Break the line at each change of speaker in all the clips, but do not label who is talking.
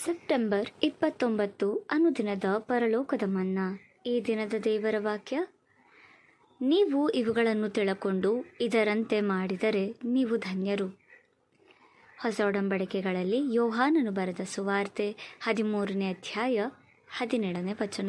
September ಇಪ್ಪತ್ತೊಂಬತ್ತು ಅನುದಿನದ ಪರಲೋಕದ ಮನ್ನಾ ಈ ದಿನದ ದೇವರ ವಾಕ್ಯ ನೀವು ಇವುಗಳನ್ನು ತಿಳಕೊಂಡು ಇದರಂತೆ ಮಾಡಿದರೆ ನೀವು ಧನ್ಯರು ಹೊಸ ಒಡಂಬಡಿಕೆಗಳಲ್ಲಿ ಯೋಹಾನನು ಬರೆದ ಸುವಾರ್ತೆ ಹದಿಮೂರನೇ ಅಧ್ಯಾಯ ಹದಿನೇಳನೇ ವಚನ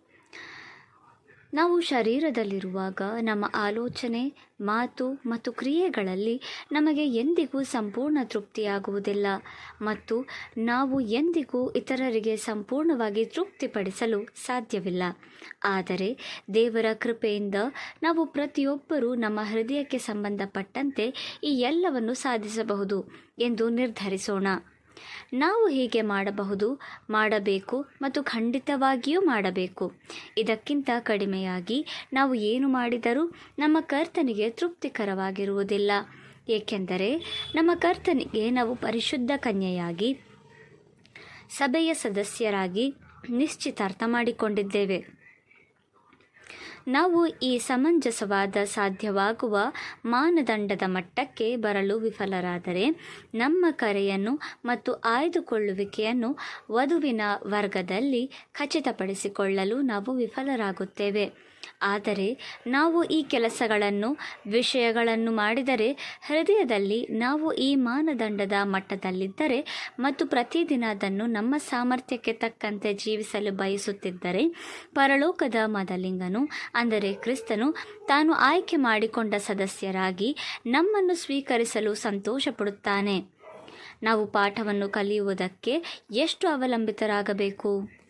ನಾವು ಶರೀರದಲ್ಲಿರುವಾಗ ನಮ್ಮ ಆಲೋಚನೆ ಮಾತು ಮತ್ತು ಕ್ರಿಯೆಗಳಲ್ಲಿ ನಮಗೆ ಎಂದಿಗೂ ಸಂಪೂರ್ಣ ತೃಪ್ತಿಯಾಗುವುದಿಲ್ಲ ಮತ್ತು ನಾವು ಎಂದಿಗೂ ಇತರರಿಗೆ ಸಂಪೂರ್ಣವಾಗಿ ತೃಪ್ತಿಪಡಿಸಲು ಸಾಧ್ಯವಿಲ್ಲ ಆದರೆ ದೇವರ ಕೃಪೆಯಿಂದ ನಾವು ಪ್ರತಿಯೊಬ್ಬರೂ ನಮ್ಮ ಹೃದಯಕ್ಕೆ ಸಂಬಂಧಪಟ್ಟಂತೆ ಈ ಎಲ್ಲವನ್ನು ಸಾಧಿಸಬಹುದು ಎಂದು ನಿರ್ಧರಿಸೋಣ ನಾವು ಹೀಗೆ ಮಾಡಬಹುದು ಮಾಡಬೇಕು ಮತ್ತು ಖಂಡಿತವಾಗಿಯೂ ಮಾಡಬೇಕು ಇದಕ್ಕಿಂತ ಕಡಿಮೆಯಾಗಿ ನಾವು ಏನು ಮಾಡಿದರೂ ನಮ್ಮ ಕರ್ತನಿಗೆ ತೃಪ್ತಿಕರವಾಗಿರುವುದಿಲ್ಲ ಏಕೆಂದರೆ ನಮ್ಮ ಕರ್ತನಿಗೆ ನಾವು ಪರಿಶುದ್ಧ ಕನ್ಯೆಯಾಗಿ ಸಭೆಯ ಸದಸ್ಯರಾಗಿ ನಿಶ್ಚಿತಾರ್ಥ ಮಾಡಿಕೊಂಡಿದ್ದೇವೆ ನಾವು ಈ ಸಮಂಜಸವಾದ ಸಾಧ್ಯವಾಗುವ ಮಾನದಂಡದ ಮಟ್ಟಕ್ಕೆ ಬರಲು ವಿಫಲರಾದರೆ ನಮ್ಮ ಕರೆಯನ್ನು ಮತ್ತು ಆಯ್ದುಕೊಳ್ಳುವಿಕೆಯನ್ನು ವಧುವಿನ ವರ್ಗದಲ್ಲಿ ಖಚಿತಪಡಿಸಿಕೊಳ್ಳಲು ನಾವು ವಿಫಲರಾಗುತ್ತೇವೆ ಆದರೆ ನಾವು ಈ ಕೆಲಸಗಳನ್ನು ವಿಷಯಗಳನ್ನು ಮಾಡಿದರೆ ಹೃದಯದಲ್ಲಿ ನಾವು ಈ ಮಾನದಂಡದ ಮಟ್ಟದಲ್ಲಿದ್ದರೆ ಮತ್ತು ಪ್ರತಿದಿನ ಅದನ್ನು ನಮ್ಮ ಸಾಮರ್ಥ್ಯಕ್ಕೆ ತಕ್ಕಂತೆ ಜೀವಿಸಲು ಬಯಸುತ್ತಿದ್ದರೆ ಪರಲೋಕದ ಮದಲಿಂಗನು ಅಂದರೆ ಕ್ರಿಸ್ತನು ತಾನು ಆಯ್ಕೆ ಮಾಡಿಕೊಂಡ ಸದಸ್ಯರಾಗಿ ನಮ್ಮನ್ನು ಸ್ವೀಕರಿಸಲು ಸಂತೋಷಪಡುತ್ತಾನೆ ನಾವು ಪಾಠವನ್ನು ಕಲಿಯುವುದಕ್ಕೆ ಎಷ್ಟು ಅವಲಂಬಿತರಾಗಬೇಕು